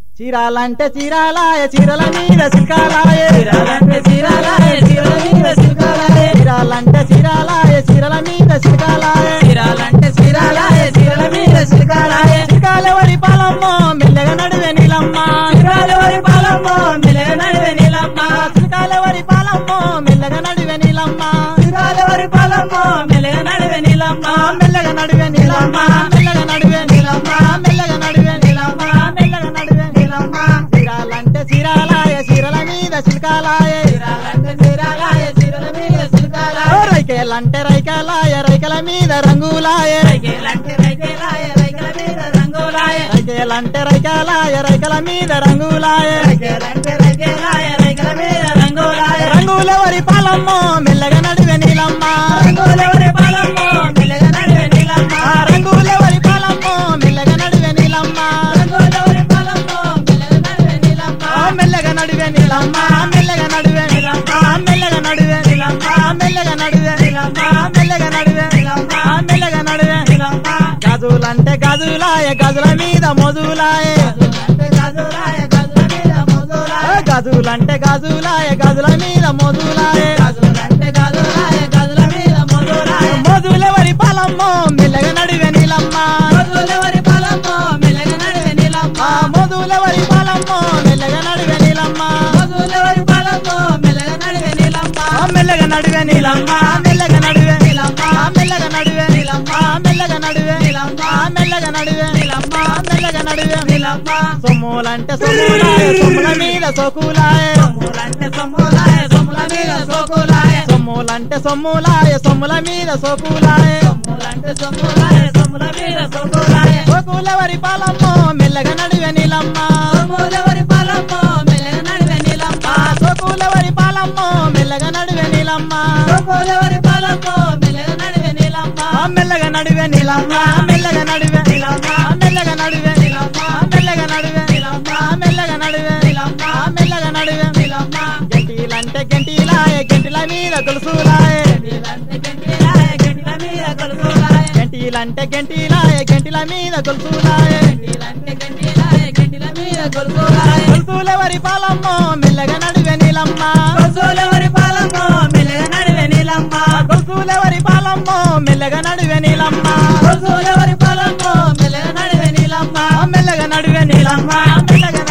చీరాలంటే చీరాలాయ చీరల మీద సిల్కాలాయ చీరాలంటే చీరాలాయ చీరల మీద సిల్కాలాయ చీరాలంటే చీరాలాయ చీరల మీద సిల్కాలాయ చీరాలంటే చీరాలాయ చీరల మీద సిల్కాలాయ సిల్కాలెవరి పాలమ్మో మెల్లగా నడివే నీలమ్మ చీరాలవరి పాలమ్మ మెలగ నడివే నీలమ్మ సిల్కాలెవరి పాలమ్మో మెల్లగా నడివే నీలమ్మ చీరాలవరి పాలమ్మ మెలగ నడివే నీలమ్మ మెల్లగా నడివే నీలమ్మ మెల్లగా నడివే నీలమ్మ మెల్లగా నడివే నీలమ్మ మెల్లగా నడివే నీలమ్మ చీరాలంటే చీరాలాయ చీరల మీద సిల్కాలాయ చీరాలంటే చీరాలాయ చీరల మీద సిల్కాలాయ రైకేలంటే రైకాలాయ రైకల మీద రంగులాయ రైకేలంటే రైకేలాయ రైకల మీద రంగులాయ రైకేలంటే రైకాలాయ రైకల మీద రంగులాయ రైకేలంటే రైకేలాయ రైకల మీద రంగులాయ రంగులెవరి పాలమ్మో మెల్లగా నడివే నీలమ్మ రంగులెవరి పాలమ్మ మెలగ నడివే నీలమ్మ ఆ రంగులెవరి పాలమ్మో మెల్లగా నడివే నీలమ్మ రంగులెవరి పాలమ్మ మెలగ నడివే నీలమ్మ ఆ మెల్లగా నడివే నీలమ్మ మెల్లగా నడివే నీలమ్మ మెల్లగా నడివే నీలమ్మ మెల్లగా నడివే నీలమ్మ మెల్లగా నడివే నీలమ్మ మెల్లగా నడివే నీలమ్మ గాజులంటే గాజులాయ గాజుల మీద మోజులాయ అంటే గజులాయ గజుల మీద ముదులాయ గాజులంటే గాజులాయ గాజుల మీద మోజులాయ గజులంటే గజులాయ గజుల మీద ముదులాయ మోజులెవరి పాలమ్మో మెల్లగా నడివే నీలమ్మ గజులెవరి పాలమ్మ మెలగ నడివే నీలమ్మ ఆ మోజులెవరి పాలమ్మో మెల్లగా నడివే నీలమ్మ గజులెవరి పాలమ్మ మెలగ నడివే నీలమ్మ ఆ మెల్లగా నడివే నీలమ్మ మెల్లగా నడివే నీలమ్మ మెల్లగా నడివే నీలమ్మ మెల్లగా నడివే నీలమ్మ మెల్లగా నడివే నీలమ్మ మెల్లగా నడివే నీలమ్మ సొమ్ములంటే సొమ్ములాయ సొమ్ముల మీద సోకులాయ సొమ్ములంటే సొమ్ములాయ సొమ్ముల మీద సోకులాయ సొమ్ములంటే సొమ్ములాయ సొమ్ముల మీద సోకులాయ సొమ్ములంటే సొమ్ములాయ సొమ్ముల మీద సోకులాయ సోకులెవరి పాలమ్మో మెల్లగా నడివే నీలమ్మ సొమ్ములెవరి పాలమ్మ మెలగ నడివే నీలమ్మ ఆ సోకులెవరి పాలమ్మో మెల్లగా నడివే నీలమ్మ సొమ్ములెవరి పాలమ్మ మెలగ నడివే నీలమ్మ ఆ మెల్లగా నడివే నీలమ్మ మెల్లగా నడివే నీలమ్మ మెల్లగా నడివే నీలమ్మ మెల్లగా నడివే నీలమ్మ మెల్లగా నడివే నీలమ్మ మెల్లగా నడివే నీలమ్మ గంటీలంటే గంటీలాయ గంటిల మీద గొలుసులాయ గంటిలంటే గంటిలాయ గంటిల మీద కొలుకులాయ గంటీలంటే గంటీలాయ గంటిల మీద గొలుసులాయ గంటిలంటే గంటిలాయ గంటిల మీద కొలుకులాయ గొలుసులెవరి పాలమ్మో మెల్లగా నడివే నీలమ్మ కొలుకులెవరి పాలమ్మ మెలగ నడివే నీలమ్మ గొలుసులెవరి పాలమ్మో మెల్లగా నడివే నీలమ్మ కొలుకులెవరి పాలమ్మ మెలగ నడివే నీలమ్మ మెల్లగా నడివే నీలమ్మ మెల్లగా